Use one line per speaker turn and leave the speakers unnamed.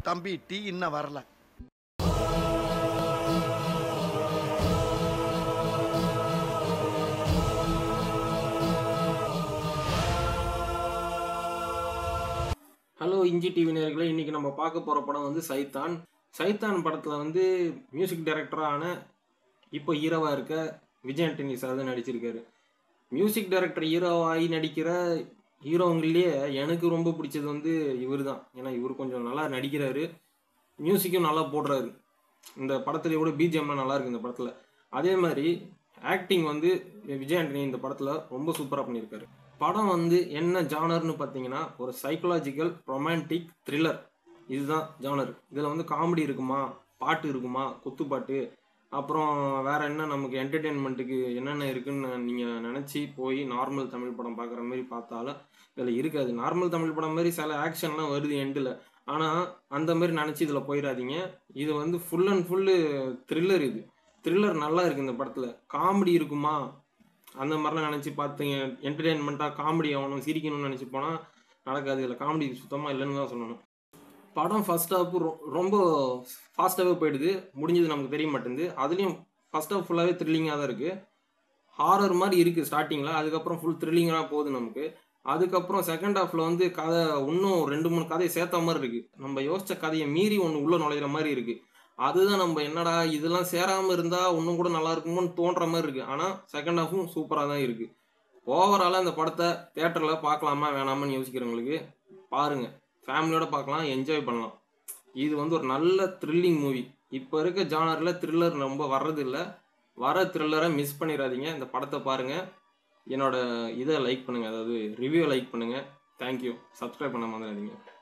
தம்பி டீ இன்னும் வரல
ஹலோ இஞ்சி டிவி நேர்களே இன்னைக்கு நம்ம பார்க்க போகிற படம் வந்து சைத்தான் சைத்தான் படத்தில் வந்து மியூசிக் டைரக்டரான இப்போ ஹீரோவாக இருக்க விஜய் ஆண்டனி சார் தான் நடிச்சிருக்காரு மியூசிக் டைரக்டர் ஹீரோவாகி நடிக்கிற ஹீரோங்கள்லேயே எனக்கு ரொம்ப பிடிச்சது வந்து இவர் தான் ஏன்னா இவர் கொஞ்சம் நல்லா நடிக்கிறாரு மியூசிக்கும் நல்லா போடுறாரு இந்த படத்துல கூட பிஜிஎம்லாம் நல்லா இருக்கு இந்த படத்தில் அதே மாதிரி ஆக்டிங் வந்து விஜய் ஆண்டனி இந்த படத்தில் ரொம்ப சூப்பராக பண்ணியிருக்காரு படம் வந்து என்ன ஜானர்னு பார்த்தீங்கன்னா ஒரு சைக்கலாஜிக்கல் ரொமான்டிக் த்ரில்லர் இதுதான் ஜானர் இதில் வந்து காமெடி இருக்குமா பாட்டு இருக்குமா குத்துப்பாட்டு அப்புறம் வேற என்ன நமக்கு என்டர்டெயின்மெண்ட்டுக்கு என்னென்ன இருக்குன்னு நீங்கள் நினச்சி போய் நார்மல் தமிழ் படம் பார்க்குற மாதிரி பார்த்தாலும் இதில் இருக்காது நார்மல் தமிழ் படம் மாதிரி சில ஆக்ஷன்லாம் வருது எண்டில் ஆனால் அந்த மாதிரி நினச்சி இதில் போயிடாதீங்க இது வந்து ஃபுல் அண்ட் ஃபுல்லு த்ரில்லர் இது த்ரில்லர் நல்லா இருக்கு இந்த படத்தில் காமெடி இருக்குமா அந்த மாதிரிலாம் நினச்சி பார்த்து என்டர்டெயின்மெண்ட்டாக காமெடி ஆகணும் சிரிக்கணும்னு நினச்சி போனால் நடக்காது இதில் காமெடி சுத்தமாக இல்லைன்னு தான் சொல்லணும் படம் ஃபர்ஸ்ட் ஹாஃப் ரொம்ப ஃபாஸ்ட்டாகவே போயிடுது முடிஞ்சது நமக்கு தெரிய மாட்டேங்குது அதுலேயும் ஃபர்ஸ்ட் ஹாஃப் ஃபுல்லாகவே த்ரில்லிங்காக தான் இருக்குது ஹாரர் மாதிரி இருக்குது ஸ்டார்டிங்கில் அதுக்கப்புறம் ஃபுல் த்ரில்லிங்காக போகுது நமக்கு அதுக்கப்புறம் செகண்ட் ஹாஃப்ல வந்து கதை இன்னும் ரெண்டு மூணு கதையை சேர்த்த மாதிரி இருக்கு நம்ம யோசிச்ச கதையை மீறி ஒன்று உள்ள நுழையிற மாதிரி இருக்கு அதுதான் நம்ம என்னடா இதெல்லாம் சேராம இருந்தா இன்னும் கூட நல்லா இருக்குமோன்னு தோன்ற மாதிரி இருக்கு ஆனா செகண்ட் ஹாஃபும் சூப்பரா தான் இருக்கு ஓவராலாக இந்த படத்தை தேட்டர்ல பார்க்கலாமா வேணாமான்னு யோசிக்கிறவங்களுக்கு பாருங்க ஃபேமிலியோட பார்க்கலாம் என்ஜாய் பண்ணலாம் இது வந்து ஒரு நல்ல த்ரில்லிங் மூவி இப்போ இருக்க ஜானர்ல த்ரில்லர் ரொம்ப வர்றது இல்லை வர த்ரில்லரை மிஸ் பண்ணிடாதீங்க இந்த படத்தை பாருங்க என்னோட இதை லைக் பண்ணுங்க அதாவது ரிவ்யூ லைக் பண்ணுங்க தேங்க்யூ சப்ஸ்கிரைப் பண்ண மறந்துடாதீங்க